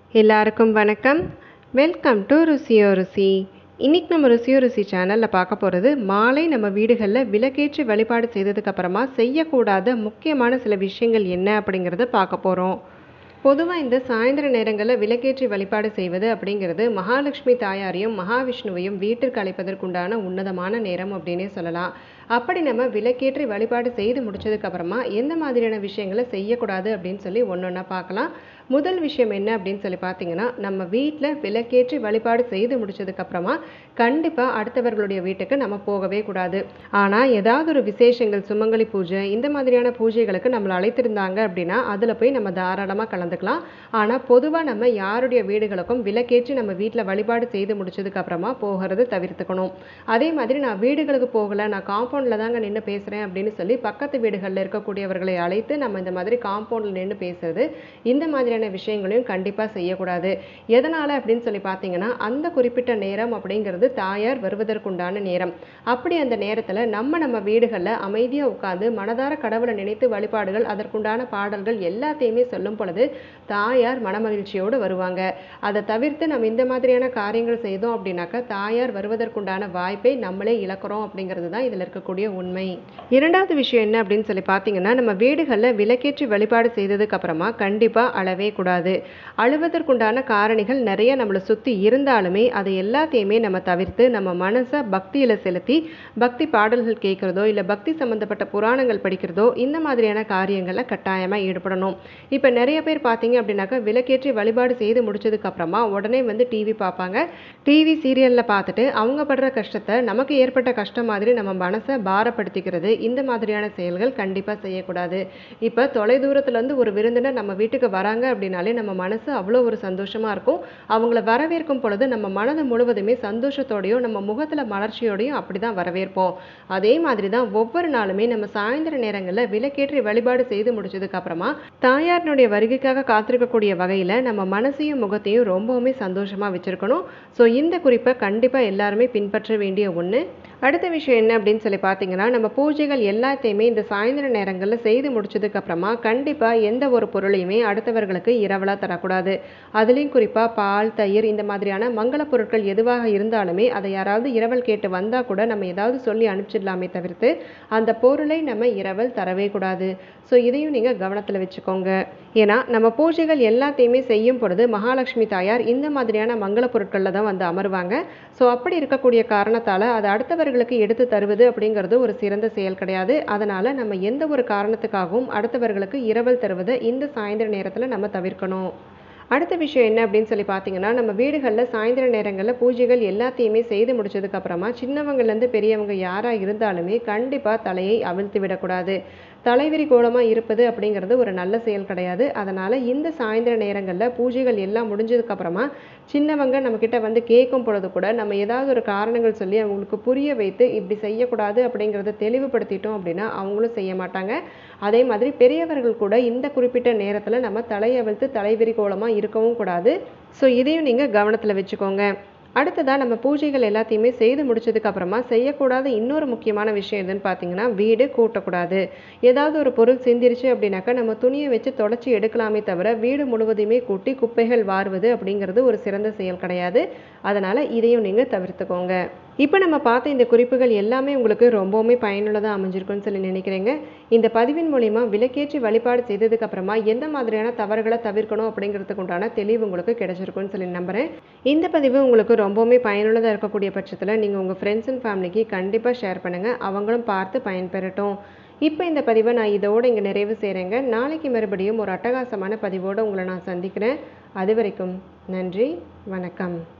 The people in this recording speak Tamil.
எல்லாருக்கும் வணக்கம் வெல்கம் டு ருசியோ ருசி இன்னைக்கு நம்ம ருசியோ ருசி சேனலில் பார்க்க போகிறது மாலை நம்ம வீடுகளில் விளக்கேற்றி வழிபாடு செய்ததுக்கு அப்புறமா செய்யக்கூடாத முக்கியமான சில விஷயங்கள் என்ன அப்படிங்கிறத பார்க்க போகிறோம் பொதுவாக இந்த சாயந்தர நேரங்களில் விளக்கேற்றி வழிபாடு செய்வது அப்படிங்கிறது மகாலட்சுமி தாயாரையும் மகாவிஷ்ணுவையும் வீட்டிற்கு அழைப்பதற்குண்டான உன்னதமான நேரம் அப்படின்னே சொல்லலாம் அப்படி நம்ம விளக்கேற்றி வழிபாடு செய்து முடிச்சதுக்கு அப்புறமா எந்த மாதிரியான விஷயங்களை செய்யக்கூடாது அப்படின்னு சொல்லி ஒன்று ஒன்றா பார்க்கலாம் முதல் விஷயம் என்ன அப்படின்னு சொல்லி பார்த்தீங்கன்னா நம்ம வீட்டில் விளக்கேற்றி வழிபாடு செய்து முடிச்சதுக்கு அப்புறமா கண்டிப்பாக அடுத்தவர்களுடைய வீட்டுக்கு நம்ம போகவே கூடாது ஆனால் ஏதாவது ஒரு விசேஷங்கள் சுமங்கலி பூஜை இந்த மாதிரியான பூஜைகளுக்கு நம்மளை அழைத்திருந்தாங்க அப்படின்னா அதில் போய் நம்ம தாராளமாக கலந்துக்கலாம் ஆனால் பொதுவாக நம்ம யாருடைய வீடுகளுக்கும் விளக்கேற்றி நம்ம வீட்டில் வழிபாடு செய்து முடிச்சதுக்கு அப்புறமா போகிறது தவிர்த்துக்கணும் அதே மாதிரி நான் வீடுகளுக்கு போகலை நான் காம்பவுண்டில் தாங்க நின்று பேசுகிறேன் அப்படின்னு சொல்லி பக்கத்து வீடுகளில் இருக்கக்கூடியவர்களை அழைத்து நம்ம இந்த மாதிரி காம்பவுண்டில் நின்று பேசுறது இந்த மாதிரியான விஷயங்களையும் கண்டிப்பாக செய்யக்கூடாது எதனால் அப்படின்னு சொல்லி பார்த்தீங்கன்னா அந்த குறிப்பிட்ட நேரம் அப்படிங்கிறது தாயார் வருவதற்குண்டான நேரம் அப்படி அந்த நேரத்தில் நம்ம நம்ம வீடுகளில் அமைதியாக உட்காந்து மனதார கடவுளை நினைத்து வழிபாடுகள் அதற்குண்டான பாடல்கள் எல்லாத்தையுமே சொல்லும் பொழுது தாயார் மனமகிழ்ச்சியோடு வருவாங்க அதை தவிர்த்து நம்ம இந்த மாதிரியான காரியங்கள் செய்தோம் அப்படின்னாக்கா தாயார் வருவதற்குண்டான வாய்ப்பை நம்மளே இழக்கிறோம் அப்படிங்கிறது தான் இதில் இருக்கக்கூடிய உண்மை இரண்டாவது விஷயம் என்ன அப்படின்னு சொல்லி பார்த்தீங்கன்னா நம்ம வீடுகளில் விளக்கேற்றி வழிபாடு செய்ததுக்கு அப்புறமா கண்டிப்பாக அழவே கூடாது அழுவதற்குண்டான காரணிகள் நிறைய நம்மளை சுற்றி இருந்தாலுமே அதை எல்லாத்தையுமே நம்ம தவிர்த்து நம்ம மனசை பக்தியில் செலுத்தி பக்தி பாடல்கள் கேட்குறதோ இல்லை பக்தி சம்மந்தப்பட்ட புராணங்கள் படிக்கிறதோ இந்த மாதிரியான காரியங்களில் கட்டாயமாக ஈடுபடணும் இப்போ நிறைய பேர் பார்த்தீங்க அப்படின்னாக்கா விளக்கேற்றி வழிபாடு செய்து முடிச்சதுக்கு அப்புறமா உடனே வந்து டிவி பார்ப்பாங்க டிவி சீரியலில் பார்த்துட்டு அவங்க படுற கஷ்டத்தை நமக்கு ஏற்பட்ட கஷ்டம் மாதிரி நம்ம மனசை பாரப்படுத்திக்கிறது இந்த மாதிரியான செயல்கள் கண்டிப்பாக செய்யக்கூடாது இப்போ தொலைதூரத்துலேருந்து ஒரு விருந்தினர் நம்ம வீட்டுக்கு வராங்க அப்படின்னாலே நம்ம மனசு அவ்வளோ ஒரு சந்தோஷமாக இருக்கும் அவங்கள வரவேற்கும் பொழுது நம்ம மனது முழுவதுமே சந்தோஷத்தோடையும் நம்ம முகத்தில் மலர்ச்சியோடையும் அப்படி தான் வரவேற்போம் அதே மாதிரி தான் ஒவ்வொரு நாளுமே நம்ம சாயந்தர நேரங்களில் விளக்கேற்றி வழிபாடு செய்து முடிச்சதுக்கு அப்புறமா தாயாரினுடைய வருகைக்காக காத்திருக்கக்கூடிய வகையில் நம்ம மனசையும் முகத்தையும் ரொம்பவுமே சந்தோஷமாக வச்சுருக்கணும் ஸோ இந்த குறிப்பை கண்டிப்பாக எல்லாருமே பின்பற்ற வேண்டிய ஒன்று அடுத்த விஷயம் என்ன அப்படின்னு சொல்லி பார்த்தீங்கன்னா நம்ம பூஜைகள் எல்லாத்தையுமே இந்த சாயந்தர நேரங்களில் செய்து முடிச்சதுக்கு அப்புறமா கண்டிப்பாக எந்த ஒரு பொருளையுமே அடுத்தவர்களுக்கு இரவலாக தரக்கூடாது அதுலேயும் குறிப்பாக பால் தயிர் இந்த மாதிரியான மங்கள பொருட்கள் எதுவாக இருந்தாலுமே அதை யாராவது இரவல் கேட்டு வந்தால் கூட நம்ம ஏதாவது சொல்லி அனுப்பிச்சிடலாமே தவிர்த்து அந்த பொருளை நம்ம இரவல் தரவே கூடாது ஸோ இதையும் நீங்கள் கவனத்தில் வச்சுக்கோங்க ஏன்னா நம்ம பூஜைகள் எல்லாத்தையுமே செய்யும் பொழுது மகாலட்சுமி தாயார் இந்த மாதிரியான மங்கள பொருட்களில் தான் வந்து அமருவாங்க ஸோ அப்படி இருக்கக்கூடிய காரணத்தால் அதை அடுத்தவர்களுக்கு எடுத்து தருவது அப்படிங்கிறது ஒரு சிறந்த செயல் கிடையாது அதனால் நம்ம எந்த ஒரு காரணத்துக்காகவும் அடுத்தவர்களுக்கு இரவல் தருவதை இந்த சாயந்தர நேரத்தில் நம்ம தவிர்க்கணும் அடுத்த விஷயம் என்ன அப்படின்னு சொல்லி பார்த்தீங்கன்னா நம்ம வீடுகளில் சாயந்தர நேரங்களில் பூஜைகள் எல்லாத்தையுமே செய்து முடிச்சதுக்கு அப்புறமா சின்னவங்கலேருந்து பெரியவங்க யாராக இருந்தாலுமே கண்டிப்பாக தலையை அவிழ்த்து விடக்கூடாது தலைவிரி கோலமாக இருப்பது அப்படிங்கிறது ஒரு நல்ல செயல் கிடையாது அதனால் இந்த சாயந்தர நேரங்களில் பூஜைகள் எல்லாம் முடிஞ்சதுக்கப்புறமா சின்னவங்க நம்மக்கிட்ட வந்து கேட்கும் பொழுது கூட நம்ம ஏதாவது ஒரு காரணங்கள் சொல்லி அவங்களுக்கு புரிய வைத்து இப்படி செய்யக்கூடாது அப்படிங்கிறத தெளிவுபடுத்திட்டோம் அப்படின்னா அவங்களும் செய்ய மாட்டாங்க அதே மாதிரி பெரியவர்கள் கூட இந்த குறிப்பிட்ட நேரத்தில் நம்ம தலையவிழ்த்து தலைவிரி கோலமாக இருக்கவும் கூடாது ஸோ இதையும் நீங்கள் கவனத்தில் வச்சுக்கோங்க அடுத்ததாக நம்ம பூஜைகள் எல்லாத்தையுமே செய்து முடிச்சதுக்கு அப்புறமா செய்யக்கூடாத இன்னொரு முக்கியமான விஷயம் எதுன்னு பார்த்தீங்கன்னா வீடு கூட்டக்கூடாது ஏதாவது ஒரு பொருள் சிந்திருச்சு அப்படின்னாக்கா நம்ம துணியை வச்சு தொடச்சி எடுக்கலாமே தவிர வீடு முழுவதுமே கூட்டி குப்பைகள் வாருவது அப்படிங்கிறது ஒரு சிறந்த செயல் கிடையாது அதனால் இதையும் நீங்கள் தவிர்த்துக்கோங்க இப்போ நம்ம பார்த்த இந்த குறிப்புகள் எல்லாமே உங்களுக்கு ரொம்பவுமே பயனுள்ளதாக அமைஞ்சிருக்குன்னு சொல்லி நினைக்கிறேங்க இந்த பதிவின் மூலிமா விளக்கேற்றி வழிபாடு செய்ததுக்கு அப்புறமா எந்த மாதிரியான தவறுகளை தவிர்க்கணும் அப்படிங்கிறதுக்கு உண்டான தெளிவு உங்களுக்கு கிடைச்சிருக்குன்னு சொல்லி நம்புகிறேன் இந்த பதிவு உங்களுக்கு ரொம்பவுமே பயனுள்ளதாக இருக்கக்கூடிய பட்சத்தில் நீங்கள் உங்கள் ஃப்ரெண்ட்ஸ் அண்ட் ஃபேமிலிக்கு கண்டிப்பாக ஷேர் பண்ணுங்கள் அவங்களும் பார்த்து பயன்பெறட்டும் இப்போ இந்த பதிவை நான் இதோடு இங்கே நிறைவு செய்கிறேங்க நாளைக்கு மறுபடியும் ஒரு அட்டகாசமான பதிவோடு உங்களை நான் சந்திக்கிறேன் அது வரைக்கும் நன்றி வணக்கம்